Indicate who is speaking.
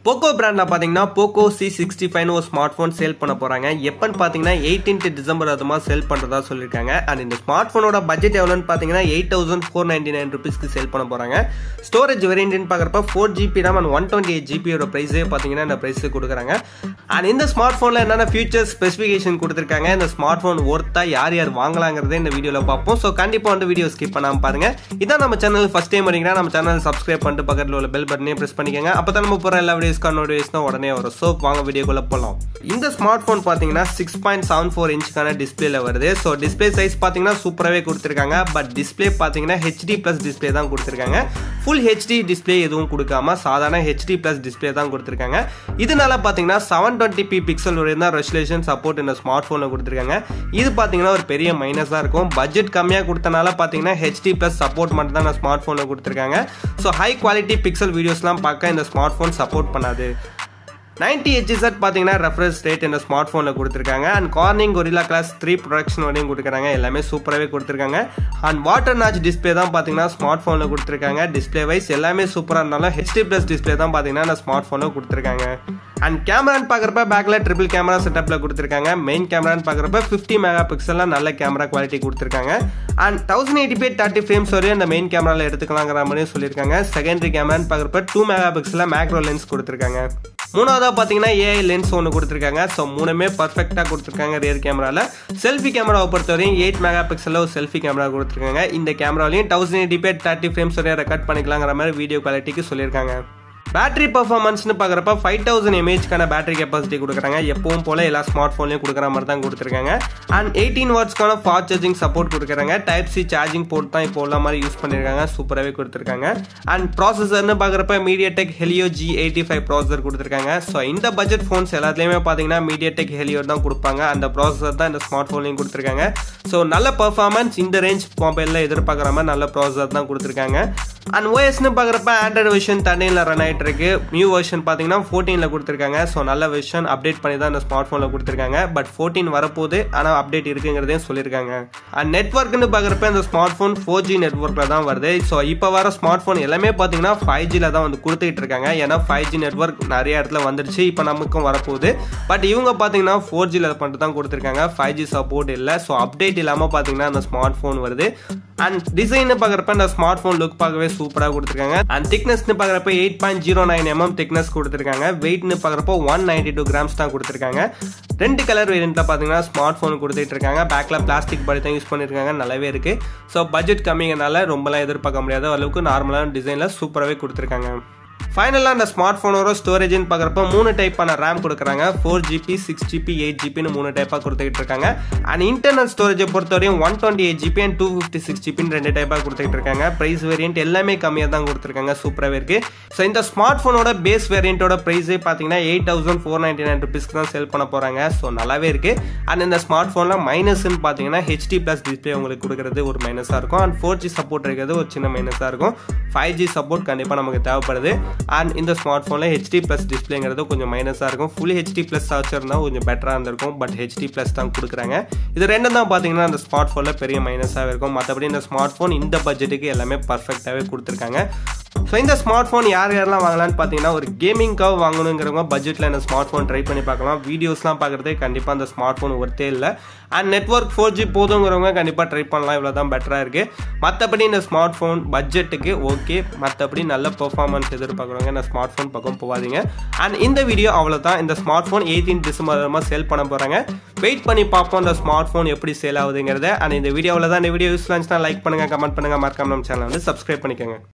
Speaker 1: Poco பிராண்டில் பார்த்தீங்கன்னா Poco C sixty ஃபைவ்னு ஒரு ஸ்மார்ட் ஃபோன் சேல் பண்ண போகிறாங்க எப்போன்னு பார்த்தீங்கன்னா எயிட்டீன்த் டிசம்பர் அதுமா சேல் பண்ணுறதா சொல்லியிருக்காங்க அண்ட் இந்த ஸ்மார்ட் ஃபோனோட பட்ஜெட் எவ்வளோன்னு பார்த்தீங்கன்னா eight thousand four ninety nine ருபீஸ்க்கு சேல் பண்ண போகிறாங்க ஸ்டோரேஜ் வேரியன்ட்னு பார்க்குறப்ப four GB RAM and one twenty eight ஜிபியோட ப்ரைஸே பார்த்தீங்கன்னா இந்த ப்ரைஸுக்கு கொடுக்குறாங்க அண்ட் இந்த ஸ்மார்ட் ஃபோனில் என்னென்ன ஃபியூச்சர் ஸ்பெசிஃபிகேஷன் கொடுத்துருக்காங்க இந்த ஸ்மார்ட் ஃபோன் ஒர்த்தா யார் யார் வாங்கலாங்கிறதே இந்த வீடியோவில் பார்ப்போம் ஸோ கண்டிப்பாக வந்து வீடியோ ஸ்கிப் பண்ணாமல் பாருங்க இதான் நம்ம சேனல் ஃபஸ்ட் டைம் வரீங்கன்னா நம்ம சேனல் சப்ஸ்கிரைப் பண்ணிட்டு பக்கத்தில் உள்ள பெல் பட்டனையும் ப்ரெஸ் பண்ணிக்கோங்க அப்போ தான் நம்ம போகிற எல்லா வீடியோஸ்க்கான நோட்டிஃபிகேஷன் உடனே வரும் ஸோ வாங்க வீடியோக்குள்ளே போகலாம் இந்த ஸ்மார்ட் ஃபோன் பார்த்தீங்கன்னா சிக்ஸ் பாயிண்ட் செவன் ஃபோர் இன்ச்சுக்கான டிஸ்பிளேல வருது ஸோ டிஸ்பிளே சைஸ் பார்த்தீங்கன்னா சூப்பராகவே கொடுத்துருக்காங்க பட் டிஸ்பிளே பார்த்தீங்கன்னா ஹெச்டி ப்ளஸ் டிஸ்பிளே தான் கொடுத்துருக்காங்க ஃபுல் ஹெச்டி டிஸ்பிளே எதுவும் கொடுக்காம சாதாரண ஹெச்டி ப்ளஸ் டிஸ்பிளே தான் கொடுத்துருக்காங்க இதனால பார்த்தீங்கன்னா செவன் டுவெண்ட்டி பி பிக்சல் வரையும் தான் ரெசல்யூஷன் சப்போர்ட் இந்த ஸ்மார்ட் ஃபோனில் கொடுத்துருக்காங்க இது பார்த்தீங்கன்னா ஒரு பெரிய மைனஸாக இருக்கும் பட்ஜெட் கம்மியாக கொடுத்தனால பார்த்தீங்கன்னா ஹெச்டி ப்ளஸ் சப்போர்ட் மட்டும் தான் இந்த ஸ்மார்ட் ஃபோனில் கொடுத்துருக்காங்க ஸோ ஹை குவாலிட்டி பிக்சல் வீடியோஸ்லாம் பார்க்க இந்த ஸ்மார்ட் ஃபோன் சப்போர்ட் பண்ணாது நைன்டி ஹெச்இசட் பார்த்தீங்கன்னா ரெஃபரன்ஸ் ரேட் இந்த ஸ்மார்ட் ஃபோனில் கொடுத்துருக்காங்க and Corning Gorilla Glass three protection வரையும் கொடுக்குறாங்க எல்லாமே சூப்பராகவே கொடுத்துருக்காங்க அண்ட் வாட்டர் நாச் டிஸ்பிளே தான் பார்த்தீங்கன்னா ஸ்மார்ட் ஃபோனில் கொடுத்துருக்காங்க டிஸ்பிளே வைஸ் எல்லாமே சூப்பராக இருந்தாலும் ஹெச்டி ப்ளஸ் டிஸ்பிளே தான் பார்த்தீங்கன்னா இந்த ஸ்மார்ட் ஃபோனில் கொடுத்துருக்காங்க அண்ட் கேமரான்னு பார்க்குறப்ப பேக்கில் ட்ரிபிள் கேமரா செட்டப்பில் கொடுத்துருக்காங்க மெயின் கேமரான்னு பார்க்குறப்ப ஃபிஃப்டி மெகா பிக்சலில் நல்ல கேமரா குவாலிட்டி கொடுத்துருக்காங்க and thousand eighty P thirty frames வரையும் அந்த மெயின் கேமராவில் எடுத்துக்கலாங்கிற மாதிரியும் சொல்லியிருக்காங்க செகண்டரி கேமரான்னு பார்க்குறப்ப டூ மெகா பிக்சலில் மேக்ரோ லென்ஸ் கொடுத்துருக்காங்க மூணாவதாக பார்த்தீங்கன்னா ஏஐ லென்ஸ் ஒன்று கொடுத்துருக்காங்க ஸோ மூணுமே பர்ஃபெக்டாக கொடுத்துருக்காங்க ரியர் கேமராவில் செல்ஃபி கேமராவை பொறுத்தவரையும் எயிட் மெகா பிக்சலில் ஒரு செல்ஃபி கேமரா கொடுத்துருக்காங்க இந்த கேமராலையும் thousand eighty P thirty frames வரையும் ரெக்கார்ட் பண்ணிக்கலாங்கிற மாதிரி வீடியோ குவாலிட்டிக்கு சொல்லியிருக்காங்க பேட்டரி பர்ஃபார்மன்ஸ்னு பார்க்குறப்ப ஃபைவ் தௌசண்ட் எம்ஏஹ்க்கான பேட்டரி கெப்பாசிட்டி கொடுக்குறாங்க எப்பவும் போல எல்லா ஸ்மார்ட் ஃபோன்லையும் கொடுக்குற மாதிரி தான் கொடுத்துருக்காங்க அண்ட் எயிட்டீன் வாட்ஸ்க்கான ஃபாஸ்ட் சார்ஜிங் சப்போர்ட் கொடுக்குறாங்க டைப் சி சார்ஜிங் போர்ட் தான் இப்போ உள்ள மாதிரி யூஸ் பண்ணியிருக்காங்க சூப்பராகவே கொடுத்துருக்காங்க அண்ட் ப்ராசஸர்னு பார்க்குறப்ப MediaTek Helio G eighty five processor கொடுத்துருக்காங்க ஸோ இந்த பட்ஜெட் ஃபோன்ஸ் எல்லாத்துலேயுமே பார்த்தீங்கன்னா மீடியா டெக் ஹெலியோ தான் கொடுப்பாங்க அந்த ப்ராசஸர் தான் இந்த ஸ்மார்ட் ஃபோன்லையும் கொடுத்துருக்காங்க ஸோ நல்ல பர்ஃபார்மன்ஸ் இந்த ரேஞ்ச் மொபைலில் எதிர்பார்க்குற மாதிரி நல்ல ப்ராசஸர் தான் கொடுத்துருக்காங்க அண்ட் ஓஎஸ்னு பார்க்குறப்ப ஆண்ட்ராய்டு வெர்ஷன் தண்ணியில் ரன் ஆகிட்டு இருக்கு நியூ வெர்ஷன் பார்த்தீங்கன்னா ஃபோர்டீனில் கொடுத்துருக்காங்க ஸோ நல்ல வெர்ஷன் அப்டேட் பண்ணி தான் இந்த ஸ்மார்ட் ஃபோனில் கொடுத்துருக்காங்க பட் ஃபோர்டீன் வரப்போகுது ஆனால் அப்டேட் இருக்குங்கிறதையும் சொல்லியிருக்காங்க அண்ட் நெட்ஒர்க்னு பார்க்குறப்ப இந்த ஸ்மார்ட் ஃபோன் ஃபோர் ஜி நெட்ஒர்க்கில் தான் வருது ஸோ இப்போ வர ஸ்மார்ட் ஃபோன் எல்லாமே பார்த்தீங்கன்னா ஃபைவ் ஜியில் தான் வந்து கொடுத்துக்கிட்டு இருக்காங்க ஏன்னா ஃபைவ் ஜி நெட்ஒர்க் நிறைய இடத்துல வந்துருச்சு இப்போ நமக்கும் வரப்போகுது பட் இவங்க பார்த்தீங்கன்னா ஃபோர் ஜியில் மட்டும் தான் கொடுத்துருக்காங்க ஃபைவ் ஜி சப்போர்ட் இல்லை ஸோ அப்டேட் இல்லாமல் பார்த்தீங்கன்னா அந்த ஸ்மார்ட் ஃபோன் வருது அண்ட் டிசைன் பார்க்குறப்ப இந்த ஸ்மார்ட் ஃபோன் லுக் பார்க்கவே சூப்பராக கொடுத்துருக்காங்க அண்ட் திக்னஸ்னு பார்க்குறப்ப eight point zero nine mm thickness கொடுத்துருக்காங்க வெயிட்னு பார்க்குறப்போ ஒன் நைன்டி டூ கிராம்ஸ் தான் கொடுத்துருக்காங்க ரெண்டு கலர் வேரியண்ட்டில் பார்த்தீங்கன்னா ஸ்மார்ட் ஃபோன் கொடுத்துட்டு இருக்காங்க பேக்கில் பிளாஸ்டிக் பாடி தான் யூஸ் பண்ணியிருக்காங்க நல்லாவே இருக்குது ஸோ பட்ஜெட் கம்மிங்கனால ரொம்பலாம் எதிர்பார்க்க முடியாத அளவுக்கு நார்மலான டிசைனில் சூப்பராகவே கொடுத்துருக்காங்க ஃபைனலாக அந்த ஸ்மார்ட் ஃபோனோட ஸ்டோரேஜ்னு பார்க்குறப்ப மூணு டைப்பான ரேம் கொடுக்குறாங்க four GB six GB eight ஜிபின்னு மூணு டைப்பாக கொடுத்துக்கிட்டு இருக்காங்க அண்ட் இன்டர்னல் ஸ்டோரேஜை பொறுத்தவரையும் one twenty eight GB and two fifty six ஜிபின்னு ரெண்டு டைப்பாக கொடுத்துக்கிட்டு இருக்காங்க ப்ரைஸ் வேரியன்ட் எல்லாமே கம்மியாக தான் கொடுத்துருக்காங்க சூப்பராகவே இருக்குது ஸோ இந்த ஸ்மார்ட் ஃபோனோட பேஸ் வேரியண்ட்டோட ப்ரைஸே பார்த்தீங்கன்னா eight thousand four ninety nine ருபீஸ்க்கு தான் சேல் பண்ண போகிறாங்க ஸோ நல்லாவே இருக்குது அண்ட் இந்த ஸ்மார்ட் ஃபோனில் மைனஸ்ன்னு பார்த்தீங்கன்னா ஹெச்டி ப்ளஸ் டிஸ்பிளே உங்களுக்கு கொடுக்குறது ஒரு மைனஸாக இருக்கும் அண்ட் ஃபோர் ஜி சப்போர்ட் இருக்கிறது ஒரு சின்ன மைனஸாக இருக்கும் ஃபைவ் ஜி சப்போர்ட் கண்டிப்பாக நமக்கு தேவைப்படுது அண்ட் இந்த ஸ்மார்ட் ஃபோனில் ஹெச்டி ப்ளஸ் டிஸ்பிளேங்கிறது கொஞ்சம் மைனஸாக இருக்கும் ஃபுல் ஹெச்டி ப்ளஸ் வச்சிருந்தா கொஞ்சம் பெட்டராக இருந்திருக்கும் பட் ஹெச்டி ப்ளஸ் தான் கொடுக்குறாங்க இது ரெண்டும் தான் பார்த்தீங்கன்னா அந்த ஸ்மார்ட் ஃபோனில் பெரிய மைனஸாக இருக்கும் மற்றபடி இந்த ஸ்மார்ட் ஃபோன் இந்த பட்ஜெட்டுக்கு எல்லாமே பர்ஃபெக்டாகவே கொடுத்துருக்காங்க ஸோ இந்த ஸ்மார்ட் ஃபோன் யார் யாரெல்லாம் வாங்கலாம்னு பார்த்தீங்கன்னா ஒரு கேமிங்காக வாங்கணுங்கிறவங்க பட்ஜெட்டில் இந்த ஸ்மார்ட் ஃபோன் ட்ரை பண்ணி பார்க்கலாம் வீடியோஸ்லாம் பார்க்குறதே கண்டிப்பாக அந்த ஸ்மார்ட் ஃபோன் ஒர்த்தே இல்லை அண்ட் நெட்ஒர்க் ஃபோர் ஜி போதுங்கிறவங்க கண்டிப்பாக ட்ரை பண்ணலாம் இவ்வளோ தான் பெட்டராக இருக்குது மற்றபடி இந்த ஸ்மார்ட் ஃபோன் பட்ஜெட்டுக்கு ஓகே மற்றபடி நல்ல பெர்ஃபார்மன்ஸ் எதிர்பார்க்குறவங்க இந்த ஸ்மார்ட் ஃபோன் பக்கம் போகாதீங்க அண்ட் இந்த வீடியோ அவ்வளோ தான் இந்த smart phone eighteen December sale பண்ண போகிறாங்க வெயிட் பண்ணி பார்ப்போம் இந்த ஸ்மார்ட் ஃபோன் எப்படி சேல் ஆகுதுங்கிறத அண்ட் இந்த வீடியோவில் தான் இந்த வீடியோ யூஸ் இருந்துச்சுன்னா லைக் பண்ணுங்கள் கமெண்ட் பண்ணுங்கள் மறக்காம நம்ம சேனல் வந்து சப்ஸ்கிரைப் பண்ணிக்கோங்க